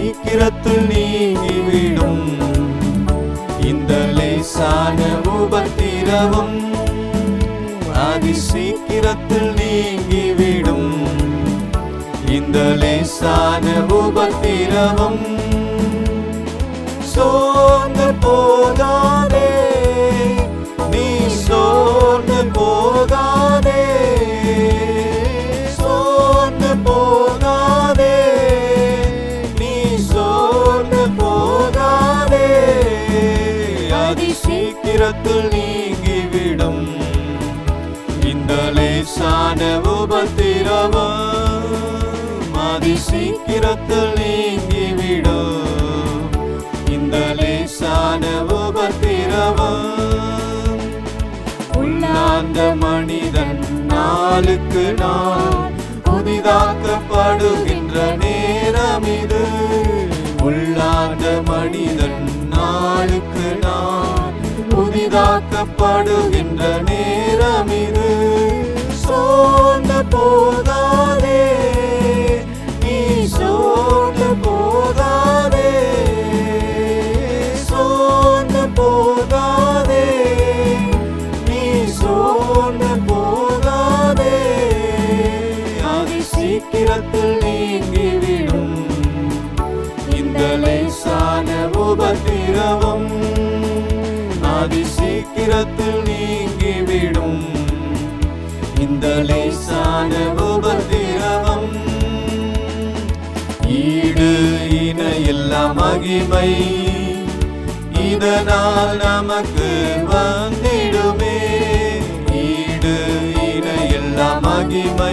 சீக்கிரத்தில் நீங்கிவிடும் இந்த லேசான உபத்திரவம் அதி சீக்கிரத்தில் நீங்கிவிடும் இந்த லேசான உபத்திரவம் சோர்ந்து போகாதே நீ சோர்ந்து போகாதே சோர்ந்து போகாதே நீ சோர்ந்து போகாதே அதி சீக்கிரத்தில் நீங்கிவிடும் இந்த லேசான உபத்திரவம் அதி சீக்கிரத்தில் நீங்கிவிடும் இந்த லேசான உபத்திரவம் உள்ளாந்த மனிதன் நாளுக்கு நாள் புதிதாக்கப்படுகின்ற நேரம் இது உள்ளாந்த மனிதன் நாளுக்கு நாள் புதிதாக்கப்படுகின்ற நேரம் இது சோர்ந்து போகாதே நீ சோர்ந்து போகாதே சோர்ந்து போகாதே நீ சோர்ந்து போகாதே அதி சீக்கிரத்தில் நீங்கிவிடும் இந்த லேசான உபத்திரவம் அதி சீக்கிரத்தில் நீங்கிவிடும் இந்த லேசான உபத்திரவம் ஈடு இணையில்லா மகிமை இதனால் நமக்கு வந்திடுமே ஈடு இணையில்லா மகிமை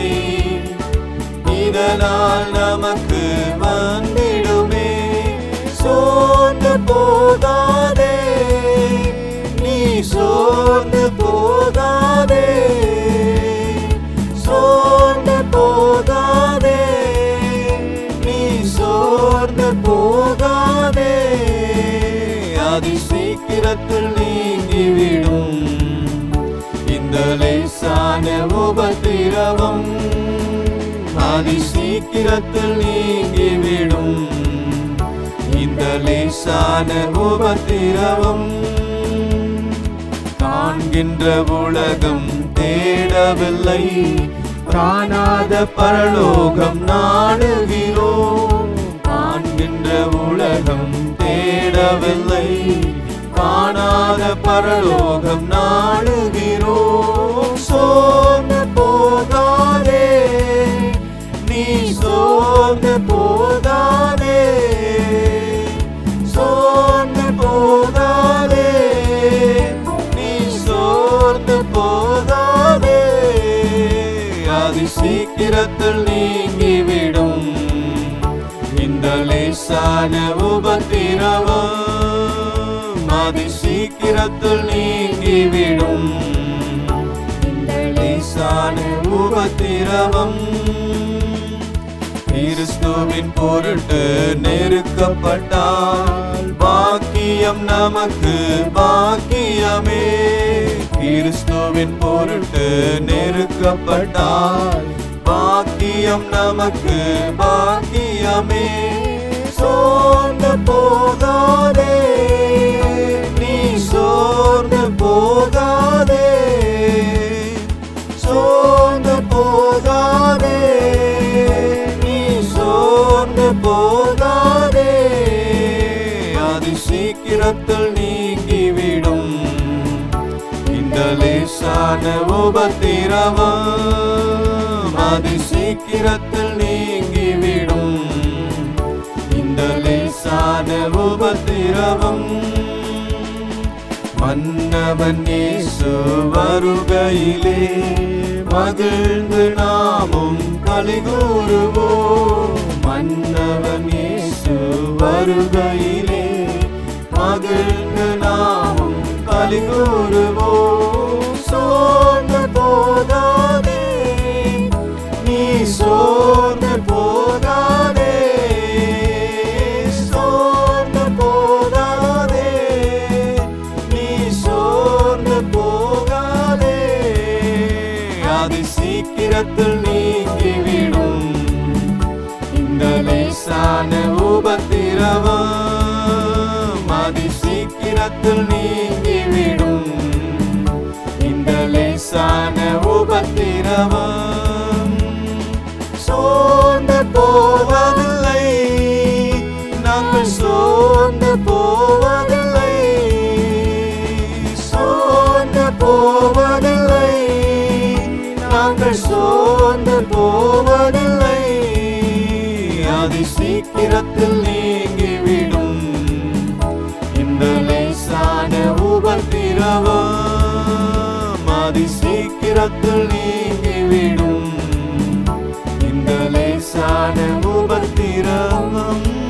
இதனால் நமக்கு வந்திடுமே சோர்ந்து போகாதே நீ சோர்ந்து போகாதே சோர்ந்து போகாதே நீ சோர்ந்து போகாதே அதி சீக்கிரத்தில் நீங்கிவிடும் இந்த லேசான உபத்திரவம் அதி சீக்கிரத்தில் நீங்கிவிடும் இந்த லேசான உபத்திரவம் காண்கின்ற உலகம் தேடவில்லை காணாத பரலோகம் நாடுகிறோம் காண்கின்ற உலகம் தேடவில்லை காணாத பரலோகம் நாடுகிறோம் சோர்ந்து போகாதே நீ சோர்ந்து போகாதே சோர்ந்து போகாதே நீ சோர்ந்து போகாதே அதி சீக்கிரத்தில் நீங்கிவிடும் இந்த லேசான உபத்திரவம் அதி சீக்கிரத்தில் நீங்கிவிடும் இந்த லேசான உபத்திரவம் கிறிஸ்துவின் பொருட்டு நெருக்கப்பட்டால் பாக்கியம் நமக்கு பாக்கியமே கிறிஸ்துவின் பொருட்டு நெருக்கப்பட்டால் பாக்கியம் நமக்கு பாக்கியமே சோர்ந்து போகாதே நீ சோர்ந்து போகாதே சோர்ந்து போகாதே நீ சோர்ந்து போகாதே அது சீக்கிரத்தில் நீங்கிவிடும் இந்த லேசான உபத்திரவம் அது சீக்கிரத்தில் நீங்கிவிடும் இந்த லேசான உபத்திரவம் மன்னவன் இயேசு வருகையிலே மகிழ்ந்து நாமும் கலிகூறுவோம் மன்னவன் இயேசு வருகையிலே மகிழ்ந்து நாமும் கலிகூறுவோம் சோர்ந்து போகாதே நீ சோர்ந்து போகாதே சோர்ந்து போகாதே நீ சோர்ந்து போகாதே அது சீக்கிரத்தில் நீங்கிவிடும் இந்த லேசான உபத்திர சீக்கிரத்தில் நீங்கிவிடும் இந்த லேசான உபத்திரவம் சோர்ந்து போவதில்லை நாங்கள் சோர்ந்து போவதில்லை சோர்ந்து போவதில்லை நாங்கள் சோர்ந்து போவதில்லை அது சீக்கிரத்தில் நீங்கிவிடும் இந்த லேசான உபத்திரவம் அதி சீக்கிரத்தில் நீங்கிவிடும் இந்த லேசான உபத்திரவம்